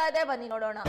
ಇದೆ ಬನ್ನಿ ನೋಡೋಣ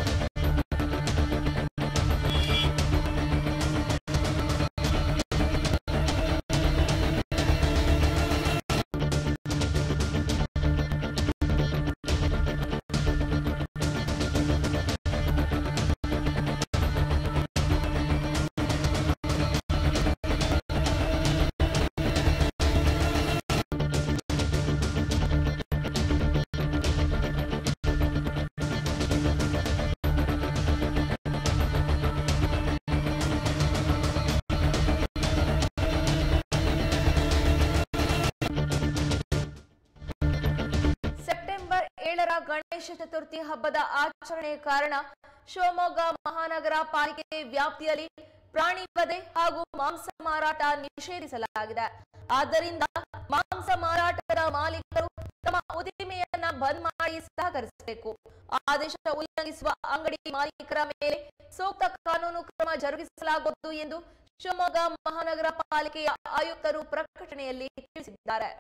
ಸೆಪ್ಟೆಂಬರ್ ಏಳರ ಗಣೇಶ ಚತುರ್ಥಿ ಹಬ್ಬದ ಆಚರಣೆ ಕಾರಣ ಶಿವಮೊಗ್ಗ ಮಹಾನಗರ ಪಾಲಿಕೆ ವ್ಯಾಪ್ತಿಯಲ್ಲಿ ಪ್ರಾಣಿ ವಧೆ ಹಾಗೂ ಮಾಂಸ ಮಾರಾಟ ನಿಷೇಧಿಸಲಾಗಿದೆ ಆದ್ದರಿಂದ ಮಾಂಸ ಮಾರಾಟದ ಮಾಲೀಕರು ತಮ್ಮ ಉದ್ದಿಮೆಯನ್ನ ಬಂದ್ ಮಾಡಿ ಸಹಕರಿಸಬೇಕು ಆದೇಶ ಉಲ್ಲಂಘಿಸುವ ಅಂಗಡಿ ಮಾಲೀಕರ ಮೇಲೆ ಸೂಕ್ತ ಕಾನೂನು ಕ್ರಮ ಜರುಗಿಸಲಾಗುವುದು ಎಂದು ಶಿವಮೊಗ್ಗ ಮಹಾನಗರ ಪಾಲಿಕೆಯ ಆಯುಕ್ತರು ಪ್ರಕಟಣೆಯಲ್ಲಿ ತಿಳಿಸಿದ್ದಾರೆ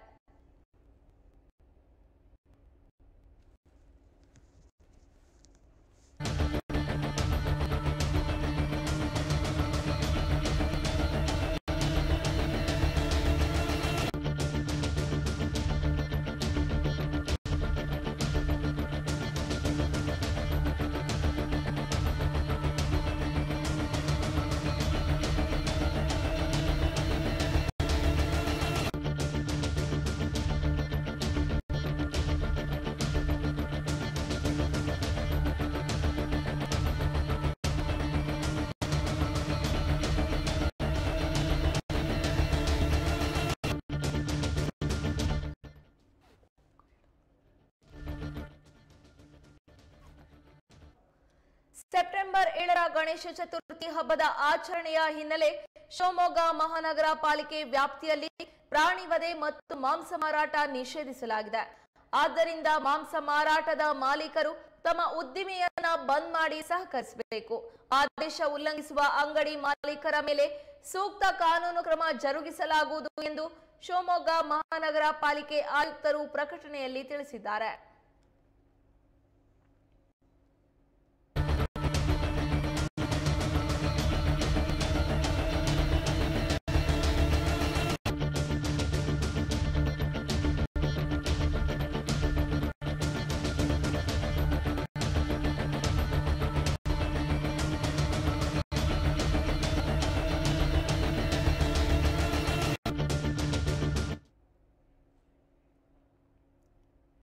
ಸೆಪ್ಟೆಂಬರ್ ಏಳರ ಗಣೇಶ ಚತುರ್ಥಿ ಹಬ್ಬದ ಆಚರಣೆಯ ಹಿನ್ನೆಲೆ ಶಿವಮೊಗ್ಗ ಮಹಾನಗರ ಪಾಲಿಕೆ ವ್ಯಾಪ್ತಿಯಲ್ಲಿ ಪ್ರಾಣಿ ವಧೆ ಮತ್ತು ಮಾಂಸ ಮಾರಾಟ ನಿಷೇಧಿಸಲಾಗಿದೆ ಆದ್ದರಿಂದ ಮಾಂಸ ಮಾರಾಟದ ಮಾಲೀಕರು ತಮ್ಮ ಉದ್ದಿಮೆಯನ್ನ ಬಂದ್ ಮಾಡಿ ಸಹಕರಿಸಬೇಕು ಆದೇಶ ಉಲ್ಲಂಘಿಸುವ ಅಂಗಡಿ ಮಾಲೀಕರ ಮೇಲೆ ಸೂಕ್ತ ಕಾನೂನು ಕ್ರಮ ಜರುಗಿಸಲಾಗುವುದು ಎಂದು ಶಿವಮೊಗ್ಗ ಮಹಾನಗರ ಪಾಲಿಕೆ ಆಯುಕ್ತರು ಪ್ರಕಟಣೆಯಲ್ಲಿ ತಿಳಿಸಿದ್ದಾರೆ